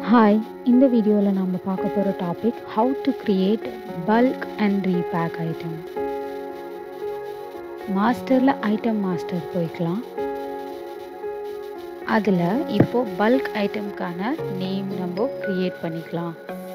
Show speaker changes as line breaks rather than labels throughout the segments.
Hi இந்த வீடியோவில் நம்ம பார்க்க போகிற topic how to create bulk and repack item மாஸ்டரில் ஐட்டம் மாஸ்டர் போய்க்கலாம் அதில் இப்போது பல்க் ஐட்டம்க்கான நேம் நம்ம க்ரியேட் பண்ணிக்கலாம்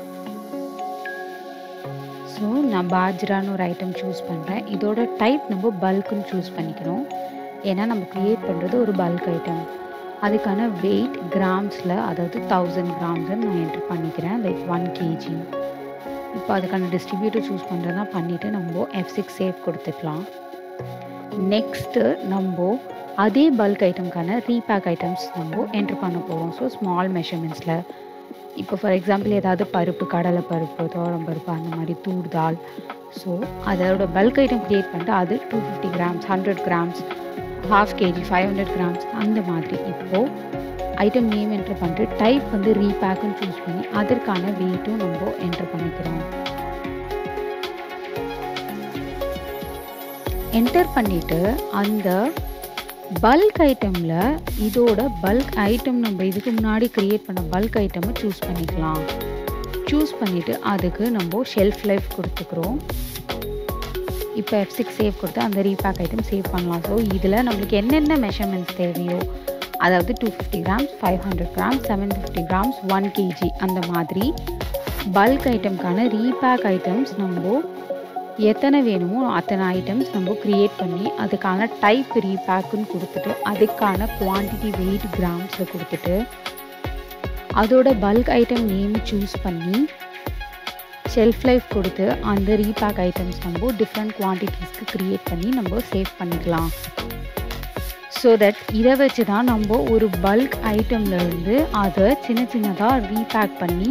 ஸோ நான் பாஜ்ரான்னு ஒரு ஐட்டம் சூஸ் பண்ணுறேன் இதோட டைப் நம்ம பல்க்குன்னு சூஸ் பண்ணிக்கணும் ஏன்னா நம்ம க்ரியேட் பண்ணுறது ஒரு பல்க் ஐட்டம் அதுக்கான வெயிட் கிராம்ஸில் அதாவது தௌசண்ட் கிராம்ஸ்ன்னு நான் என்ட்ரு பண்ணிக்கிறேன் லைக் ஒன் கேஜி இப்போ அதுக்கான டிஸ்ட்ரிபியூட்டர் சூஸ் பண்ணுறதா பண்ணிவிட்டு நம்ம எஃப் சிக்ஸ் சேவ் கொடுத்துக்கலாம் நெக்ஸ்ட்டு நம்ம அதே பல்க் ஐட்டம்க்கான ரீபேக் ஐட்டம்ஸ் நம்ம என்ட்ரு பண்ண போகிறோம் ஸோ ஸ்மால் மெஷர்மெண்ட்ஸில் இப்போ ஃபார் எக்ஸாம்பிள் ஏதாவது பருப்பு கடலை பருப்பு தோரம் பருப்பு அந்த மாதிரி தூர் தால் ஸோ அதோட பல்க் ஐட்டம் க்ரியேட் பண்ணிட்டு அது two fifty grams hundred grams half KG five hundred grams அந்த மாதிரி இப்போது ஐட்டம் நேம் என்ட்ரு பண்ணிட்டு டைப் வந்து ரீபேக்குன்னு சூஸ் பண்ணி அதற்கான வெயிட்டும் நம்ம என்ட்ரு பண்ணிக்கிறோம் என்டர் பண்ணிவிட்டு அந்த பல்க் ஐட்டமில் இதோட பல்க் ஐட்டம் நம்ம இதுக்கு முன்னாடி க்ரியேட் பண்ண பல்க் ஐட்டமை சூஸ் பண்ணிக்கலாம் சூஸ் பண்ணிவிட்டு அதுக்கு நம்ம ஷெல்ஃப் லைஃப் கொடுத்துக்கிறோம் இப்போ எஃப் சிக்ஸ் சேவ் கொடுத்து அந்த ரீபேக் ஐட்டம் சேவ் பண்ணலாம் ஸோ இதில் நம்மளுக்கு என்னென்ன மெஷர்மெண்ட்ஸ் தேவையோ அதாவது two fifty grams five hundred grams seven fifty grams one KG அந்த மாதிரி பல்க் ஐட்டம்க்கான ரீபேக் ஐட்டம்ஸ் நம்ம எத்தனை வேணுமோ அத்தனை ஐட்டம்ஸ் நம்ம க்ரியேட் பண்ணி அதுக்கான டைப் ரீபேக்குன்னு கொடுத்துட்டு அதுக்கான குவான்டிட்டி வெயிட் கிராம்ஸில் கொடுத்துட்டு அதோட பல்க் ஐட்டம் நேம் சூஸ் பண்ணி ஷெல்ஃப் லைஃப் கொடுத்து அந்த ரீபேக் ஐட்டம்ஸ் நம்ம டிஃப்ரெண்ட் குவான்டிட்டிஸ்க்கு க்ரியேட் பண்ணி நம்ம சேவ் பண்ணிக்கலாம் ஸோ தட் இதை வச்சு தான் நம்ம ஒரு பல்க் ஐட்டம்லேருந்து அதை சின்ன சின்னதாக ரீபேக் பண்ணி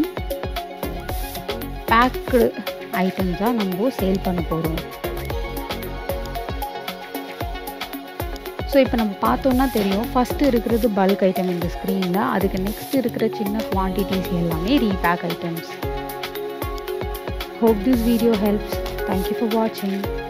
பேக்கு ஐட்டம்ஸாக நம்ம சேல் பண்ண போகிறோம் ஸோ இப்போ நம்ம பார்த்தோன்னா தெரியும் ஃபஸ்ட்டு இருக்கிறது பல்க் ஐட்டம் இந்த ஸ்க்ரீனில் அதுக்கு நெக்ஸ்ட் இருக்கிற சின்ன குவான்டிட்டிஸ் எல்லாமே repack items Hope this video helps. Thank you for watching.